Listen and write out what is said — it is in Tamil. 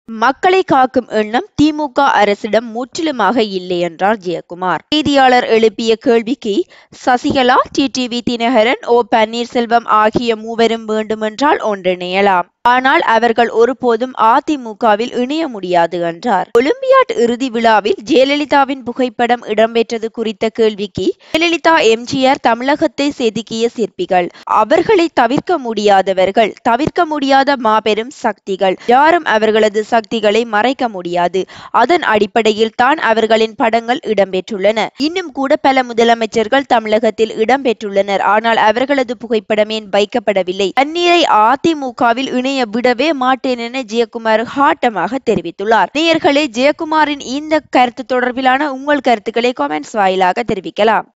மக்களை காக்கும் எண்ணம் திமுக அரசிடம் முற்றிலுமாக இல்லை என்றார் ஜெயக்குமார் செய்தியாளர் எழுப்பிய கேள்விக்கு சசிகலா டிடிவி தினகரன் ஓ பன்னீர்செல்வம் ஆகிய மூவரும் வேண்டுமென்றால் ஒன்றிணையலாம் ஆனால் அவர்கள் ஒருபோதும் அதிமுகவில் இணைய முடியாது என்றார் ஒலிம்பியாட் இறுதி விழாவில் ஜெயலலிதாவின் புகைப்படம் இடம்பெற்றது குறித்த கேள்விக்கு ஜெயலலிதா எம்ஜிஆர் தமிழகத்தை செதுக்கிய சிற்பிகள் அவர்களை தவிர்க்க முடியாதவர்கள் தவிர்க்க முடியாத மாபெரும் சக்திகள் யாரும் அவர்களது சக்திகளை மறைக்க முடியாது அதன் அடிப்படையில் தான் அவர்களின் படங்கள் இடம்பெற்றுள்ளன இன்னும் கூட பல முதலமைச்சர்கள் தமிழகத்தில் இடம்பெற்றுள்ளனர் ஆனால் அவர்களது புகைப்படம் ஏன் வைக்கப்படவில்லை தண்ணீரை அதிமுகவில் இணைய விடவே மாட்டேன் என ஜெயக்குமார் ஹாட்டமாக தெரிவித்துள்ளார் நேயர்களே ஜெயக்குமாரின் இந்த கருத்து தொடர்பிலான உங்கள் கருத்துக்களை காமெண்ட்ஸ் வாயிலாக தெரிவிக்கலாம்